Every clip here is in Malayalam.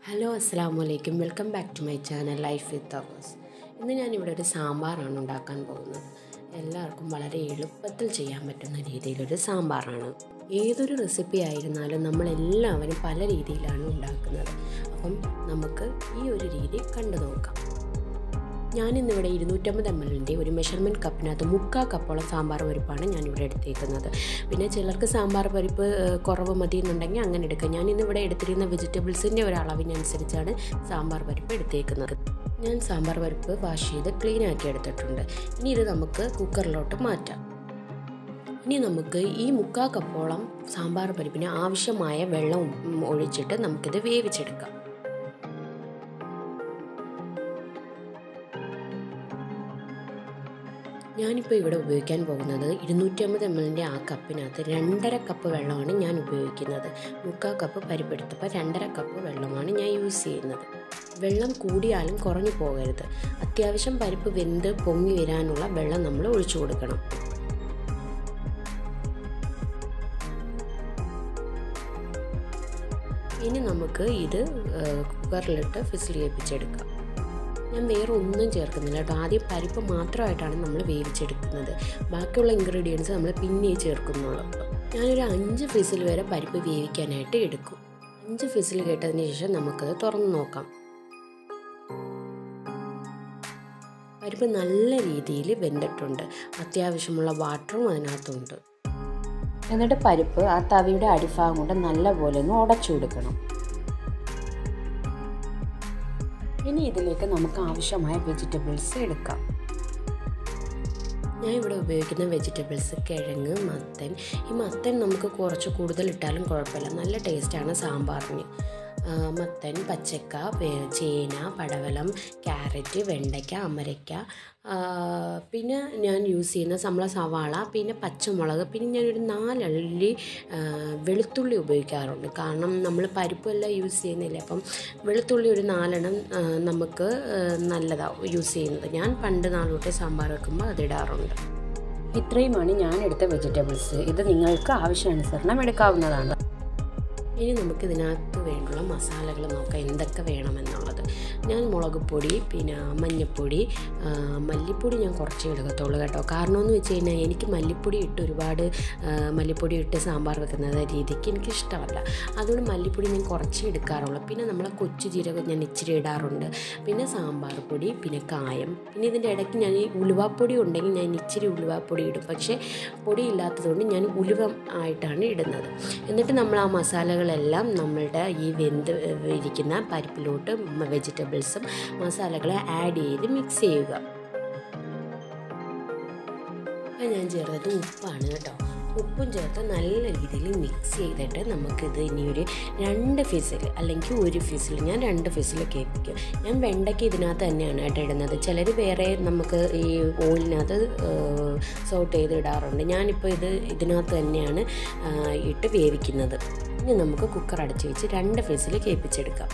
ഹലോ അസ്സാം വലൈക്കും welcome back to my channel life with ours ഇന്ന് ഞാനിവിടെ ഒരു സാമ്പാറാണ് ഉണ്ടാക്കാൻ പോകുന്നത് എല്ലാവർക്കും വളരെ എളുപ്പത്തിൽ ചെയ്യാൻ പറ്റുന്ന രീതിയിലൊരു സാമ്പാറാണ് ഏതൊരു റെസിപ്പി ആയിരുന്നാലും നമ്മളെല്ലാവരും പല രീതിയിലാണ് ഉണ്ടാക്കുന്നത് അപ്പം നമുക്ക് ഈ ഒരു രീതി കണ്ടു നോക്കാം ഞാനിന്നിവിടെ ഇരുന്നൂറ്റമ്പത് എം എല്ലിൻ്റെ ഒരു മെഷർമെൻറ്റ് കപ്പിനകത്ത് മുക്കാൽ കപ്പോളം സാമ്പാർ പരിപ്പാണ് ഞാനിവിടെ എടുത്തേക്കുന്നത് പിന്നെ ചിലർക്ക് സാമ്പാർ പരിപ്പ് ഏഹ്, കുറവ് മതി എന്നുണ്ടെങ്കിൽ അങ്ങനെ എടുക്കാം ഞാനിന്നിവിടെ എടുത്തിരുന്ന വെജിറ്റബിൾസിൻ്റെ ഒരു അളവിനനുസരിച്ചാണ് സാമ്പാർ പരിപ്പ് എടുത്തേക്കുന്നത് ഞാൻ സാമ്പാർ പരിപ്പ് വാഷ് ചെയ്ത് ക്ലീൻ ആക്കി എടുത്തിട്ടുണ്ട് ഇനി ഇത് നമുക്ക് കുക്കറിലോട്ട് മാറ്റാം ഇനി നമുക്ക് ഈ മുക്കാൽ കപ്പോളം സാമ്പാർ പരിപ്പിന് ആവശ്യമായ വെള്ളം ഉം, ഒഴിച്ചിട്ട് നമുക്കിത് വേവിച്ചെടുക്കാം ഞാനിപ്പോൾ ഇവിടെ ഉപയോഗിക്കാൻ പോകുന്നത് ഇരുന്നൂറ്റമ്പത് എം എല്ലിൻ്റെ ആ കപ്പിനകത്ത് രണ്ടര കപ്പ് വെള്ളമാണ് ഞാൻ ഉപയോഗിക്കുന്നത് മുക്കാൽ കപ്പ് പരിപ്പെടുത്തപ്പോൾ രണ്ടര കപ്പ് വെള്ളമാണ് ഞാൻ യൂസ് ചെയ്യുന്നത് വെള്ളം കൂടിയാലും കുറഞ്ഞു പോകരുത് അത്യാവശ്യം പരിപ്പ് വെന്ത് പൊങ്ങി വരാനുള്ള വെള്ളം നമ്മൾ ഒഴിച്ചു കൊടുക്കണം ഇനി നമുക്ക് ഇത് ഏഹ്, കുക്കറിലിട്ട് ഫിസിൽ ചെയ്യിപ്പിച്ചെടുക്കാം ഞാൻ വേറെ ഒന്നും ചേർക്കുന്നില്ല കേട്ടോ ആദ്യം പരിപ്പ് മാത്രമായിട്ടാണ് നമ്മൾ വേവിച്ചെടുക്കുന്നത് ബാക്കിയുള്ള ഇൻഗ്രീഡിയൻസ് നമ്മൾ പിന്നെ ചേർക്കുന്നുള്ളൂ ഞാനൊരു അഞ്ച് ഫിസിൽ വരെ പരിപ്പ് വേവിക്കാനായിട്ട് എടുക്കും അഞ്ച് ഫിസിൽ കേട്ടതിന് ശേഷം നമുക്കത് തുറന്ന് നോക്കാം പരിപ്പ് നല്ല രീതിയിൽ വെന്തിട്ടുണ്ട് അത്യാവശ്യമുള്ള വാട്ടറും അതിനകത്തുണ്ട് എന്നിട്ട് പരിപ്പ് ആ തവിയുടെ അടിഭാഗം കൊണ്ട് നല്ലപോലെ ഒന്ന് ഉടച്ചു കൊടുക്കണം ഇനി ഇതിലേക്ക് നമുക്ക് ആവശ്യമായ വെജിറ്റബിൾസ് എടുക്കാം ഞാൻ ഇവിടെ ഉപയോഗിക്കുന്ന വെജിറ്റബിൾസ് കിഴങ്ങ് മത്തൻ ഈ മത്തൻ നമുക്ക് കുറച്ച് കൂടുതൽ ഇട്ടാലും കുഴപ്പമില്ല നല്ല ടേസ്റ്റാണ് സാമ്പാറിന് ആ, മത്തൻ പച്ചക്ക വേ- ചേന പടവലം ക്യാരറ്റ് വെണ്ടയ്ക്ക അമരയ്ക്ക ആ, പിന്നെ ഞാൻ യൂസ് ചെയ്യുന്ന നമ്മളെ സവാള പിന്നെ പച്ചമുളക് പിന്നെ ഞാനൊരു നാലള്ളി ആ, വെളുത്തുള്ളി ഉപയോഗിക്കാറുണ്ട് കാരണം നമ്മൾ പരിപ്പെല്ലാം യൂസ് ചെയ്യുന്നില്ല അപ്പം വെളുത്തുള്ളി ഒരു നാലെണ്ണം ആ, നമുക്ക് നല്ലതാണ് യൂസ് ചെയ്യുന്നത് ഞാൻ പണ്ട് നാളോട്ടെ സാമ്പാർ വെക്കുമ്പോൾ അതിടാറുണ്ട് ഇത്രയുമാണ് ഞാൻ എടുത്ത വെജിറ്റബിൾസ് ഇത് നിങ്ങൾക്ക് ആവശ്യാനുസരണം എടുക്കാവുന്നതാണ് ഇനി നമുക്ക് ഇതിനകത്ത് വേണ്ടുള്ള മസാലകൾ നോക്കാം എന്തൊക്കെ വേണമെന്നുള്ളത് ഞാൻ മുളക് പൊടി പിന്നെ മഞ്ഞൾപ്പൊടി ആ, മല്ലിപ്പൊടി ഞാൻ കുറച്ചേ എടുക്കത്തുള്ളൂ കേട്ടോ കാരണം എന്ന് വെച്ച് കഴിഞ്ഞാൽ എനിക്ക് മല്ലിപ്പൊടി ഇട്ട് ഒരുപാട് ആ, മല്ലിപ്പൊടി ഇട്ട് സാമ്പാർ വെക്കുന്നത് രീതിക്ക് എനിക്ക് ഇഷ്ടമല്ല അതുകൊണ്ട് മല്ലിപ്പൊടി ഞാൻ കുറച്ചേ എടുക്കാറുള്ളൂ പിന്നെ നമ്മളെ കൊച്ചു ജീരകം ഞാൻ ഇച്ചിരി ഇടാറുണ്ട് പിന്നെ സാമ്പാർ പൊടി പിന്നെ കായം പിന്നെ ഇതിൻ്റെ ഇടയ്ക്ക് ഞാൻ ഈ ഉലുവാപ്പൊടി ഉണ്ടെങ്കിൽ ഞാൻ ഇച്ചിരി ഉലുവാപ്പൊടി ഇടും പക്ഷേ പൊടി ഇല്ലാത്തതുകൊണ്ട് ഞാൻ ഉലുവ ആയിട്ടാണ് ഇടുന്നത് എന്നിട്ട് നമ്മൾ ആ മസാലകളെല്ലാം നമ്മളുടെ ഈ വെന്ത് ഇരിക്കുന്ന പരിപ്പിലോട്ട് വെജിറ്റബിൾസും മസാലകളെ ആഡ് ചെയ്ത് മിക്സ് ചെയ്യുക അപ്പം ഞാൻ ചേർത്തത് ഉപ്പാണ് കേട്ടോ ഉപ്പും ചേർത്ത് നല്ല രീതിയിൽ മിക്സ് ചെയ്തിട്ട് നമുക്കിത് ഇനി ഒരു രണ്ട് ഫിസിൽ അല്ലെങ്കിൽ ഒരു ഫിസിൽ ഞാൻ രണ്ട് ഫിസിൽ കേൾപ്പിക്കും ഞാൻ വെണ്ടയ്ക്ക് ഇതിനകത്ത് തന്നെയാണ് കേട്ടോ ഇടുന്നത് ചിലർ വേറെ നമുക്ക് ഈ ഓയിലിനകത്ത് സോട്ട് ചെയ്ത് ഇടാറുണ്ട് ഞാനിപ്പോൾ ഇത് ഇതിനകത്ത് തന്നെയാണ് ആ, ഇട്ട് വേവിക്കുന്നത് ഇനി നമുക്ക് കുക്കർ അടച്ച് വെച്ച് രണ്ട് ഫിസിൽ കേൾപ്പിച്ചെടുക്കാം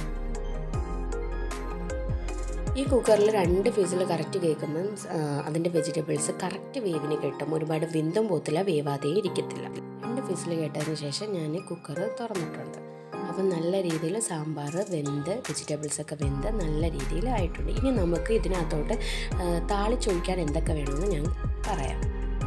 ഈ കുക്കറിൽ രണ്ട് ഫീസിൽ കറക്റ്റ് കേൾക്കുമ്പം അതിൻ്റെ വെജിറ്റബിൾസ് കറക്റ്റ് വേവിന് കിട്ടും ഒരുപാട് വെന്തും പോത്തില്ല വേവാതെ ഇരിക്കത്തില്ല രണ്ട് ഫീസിൽ കേട്ടതിന് ശേഷം ഞാൻ കുക്കർ തുറന്നിട്ടുണ്ട് അപ്പം നല്ല രീതിയിൽ സാമ്പാർ വെന്ത് വെജിറ്റബിൾസ് ഒക്കെ വെന്ത് നല്ല രീതിയിൽ ആയിട്ടുണ്ട് ഇനി നമുക്ക് ഇതിനകത്തോട്ട് ആ, താളിച്ചൊഴിക്കാൻ എന്തൊക്കെ വേണമെന്ന് ഞാൻ പറയാം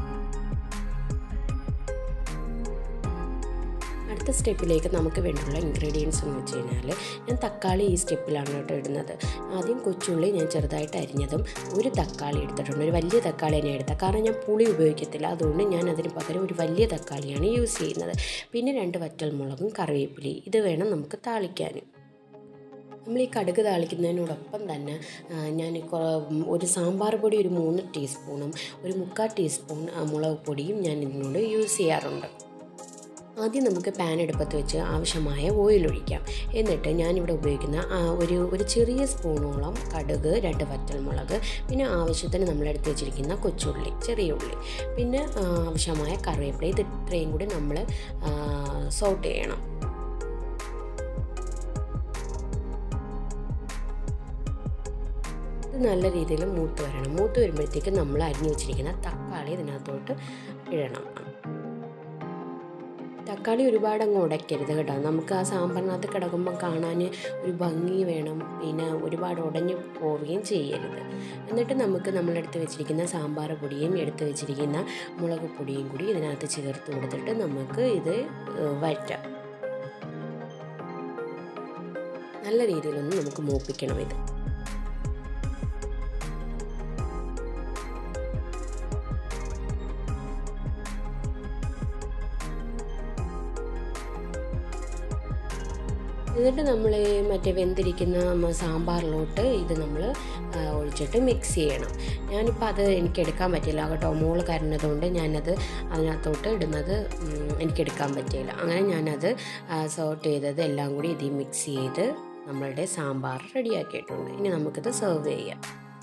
അടുത്ത സ്റ്റെപ്പിലേക്ക് നമുക്ക് വേണ്ടിയുള്ള ഇൻഗ്രീഡിയൻസ് എന്ന് വെച്ച് കഴിഞ്ഞാൽ ഞാൻ തക്കാളി ഈ സ്റ്റെപ്പിലാണ് കേട്ടോ ഇടുന്നത് ആദ്യം കൊച്ചുള്ളി ഞാൻ ചെറുതായിട്ട് അരിഞ്ഞതും ഒരു തക്കാളി എടുത്തിട്ടുണ്ട് ഒരു വലിയ തക്കാളി ഞാൻ എടുത്തത് കാരണം ഞാൻ പുളി ഉപയോഗിക്കത്തില്ല അതുകൊണ്ട് ഞാൻ അതിന് പകരം ഒരു വലിയ തക്കാളിയാണ് യൂസ് ചെയ്യുന്നത് പിന്നെ രണ്ട് വറ്റൽമുളകും കറിവേപ്പിലയും ഇത് വേണം നമുക്ക് താളിക്കാൻ നമ്മൾ ഈ കടുക് താളിക്കുന്നതിനോടൊപ്പം തന്നെ ആ, ഞാൻ കൊ- ഒരു സാമ്പാർ പൊടി ഒരു മൂന്ന് ടീസ്പൂണും ഒരു മുക്കാൽ ടീസ്പൂൺ ആ, മുളക് പൊടിയും ഞാൻ ഇതിനോട് യൂസ് ചെയ്യാറുണ്ട് ആദ്യം നമുക്ക് പാൻ എടുപ്പത്ത് വെച്ച് ആവശ്യമായ ഓയിൽ ഒഴിക്കാം എന്നിട്ട് ഞാനിവിടെ ഉപയോഗിക്കുന്ന ആ, ഒരു ഒരു ചെറിയ സ്പൂണോളം കടുക് രണ്ട് വറ്റൽമുളക് പിന്നെ ആവശ്യത്തിന് നമ്മൾ എടുത്ത് വെച്ചിരിക്കുന്ന കൊച്ചുള്ളി ചെറിയ ഉള്ളി പിന്നെ ആ, ആവശ്യമായ കറിവേപ്പില ഇത് ഇത്രയും കൂടി നമ്മൾ സോട്ട് ചെയ്യണം ഇത് നല്ല രീതിയിൽ മൂത്ത് വരണം മൂത്ത് വരുമ്പോഴത്തേക്ക് നമ്മൾ അരിഞ്ഞു വെച്ചിരിക്കുന്ന തക്കാളി ഇതിനകത്തോട്ട് ഇടണം തക്കാളി ഒരുപാട് അങ്ങ് ഉടയ്ക്കരുത് കേട്ടോ നമുക്ക് ആ സാമ്പാറിനകത്ത് കിടക്കുമ്പോൾ കാണാൻ ഒരു ഭംഗി വേണം പിന്നെ ഒരുപാട് ഉടഞ്ഞു പോവുകയും ചെയ്യരുത് എന്നിട്ട് നമുക്ക് നമ്മളെടുത്ത് വെച്ചിരിക്കുന്ന സാമ്പാർ പൊടിയും എടുത്ത് വെച്ചിരിക്കുന്ന മുളക് പൊടിയും കൂടി ഇതിനകത്ത് ചേർത്ത് കൊടുത്തിട്ട് നമുക്ക് ഇത് വറ്റാം നല്ല രീതിയിലൊന്ന് നമുക്ക് മൂപ്പിക്കണം ഇത് എന്നിട്ട് നമ്മൾ മറ്റേ വെന്തിരിക്കുന്ന സാമ്പാറിലോട്ട് ഇത് നമ്മൾ ഒഴിച്ചിട്ട് മിക്സ് ചെയ്യണം ഞാനിപ്പോൾ അത് എനിക്ക് എടുക്കാൻ പറ്റില്ല കേട്ടോ മോള് കരഞ്ഞതുകൊണ്ട് ഞാനത് അതിനകത്തോട്ട് ഇടുന്നത് എനിക്കെടുക്കാൻ പറ്റിയില്ല അങ്ങനെ ഞാനത് സോർട്ട് ചെയ്തത് എല്ലാം കൂടി ഇതിൽ മിക്സ് ചെയ്ത് നമ്മളുടെ സാമ്പാർ റെഡിയാക്കിയിട്ടുണ്ട് ഇനി നമുക്കിത് സെർവ് ചെയ്യാം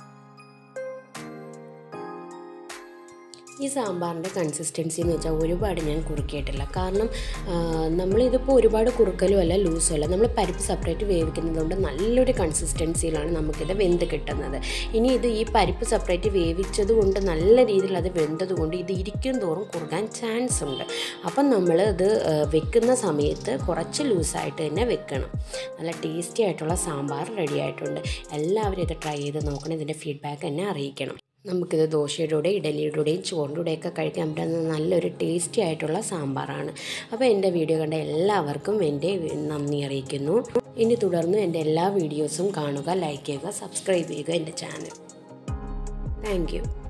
ഈ സാമ്പാറിൻ്റെ കൺസിസ്റ്റൻസി എന്ന് വെച്ചാൽ ഒരുപാട് ഞാൻ കുറുക്കിയിട്ടില്ല കാരണം നമ്മളിതിപ്പോൾ ഒരുപാട് കുറുക്കലും അല്ല ലൂസും അല്ല നമ്മൾ പരിപ്പ് സെപ്പറേറ്റ് വേവിക്കുന്നത് കൊണ്ട് നല്ലൊരു കൺസിസ്റ്റൻസിയിലാണ് നമുക്കിത് വെന്ത് കിട്ടുന്നത് ഇനി ഇത് ഈ പരിപ്പ് സെപ്പറേറ്റ് വേവിച്ചത് കൊണ്ട് നല്ല രീതിയിൽ അത് വെന്തത് കൊണ്ട് ഇത് ഇരിക്കും തോറും കുറുകാൻ ചാൻസ് ഉണ്ട് അപ്പം നമ്മൾ ഇത് വെക്കുന്ന സമയത്ത് കുറച്ച് ലൂസായിട്ട് തന്നെ വെക്കണം നല്ല ടേസ്റ്റി ആയിട്ടുള്ള സാമ്പാർ റെഡി ആയിട്ടുണ്ട് എല്ലാവരും ഇത് ട്രൈ ചെയ്ത് നോക്കണം ഇതിൻ്റെ ഫീഡ്ബാക്ക് എന്നെ അറിയിക്കണം നമുക്കിത് ദോശയുടെ ഇഡലിയുടെയും ചോറിൻ്റെയൊക്കെ കഴിക്കാൻ പറ്റുന്ന നല്ലൊരു ടേസ്റ്റി ആയിട്ടുള്ള സാമ്പാറാണ് അപ്പോൾ എൻ്റെ വീഡിയോ കണ്ട എല്ലാവർക്കും എൻ്റെ നന്ദി അറിയിക്കുന്നു ഇനി തുടർന്ന് എൻ്റെ എല്ലാ വീഡിയോസും കാണുക ലൈക്ക് ചെയ്യുക സബ്സ്ക്രൈബ് ചെയ്യുക എൻ്റെ ചാനൽ താങ്ക്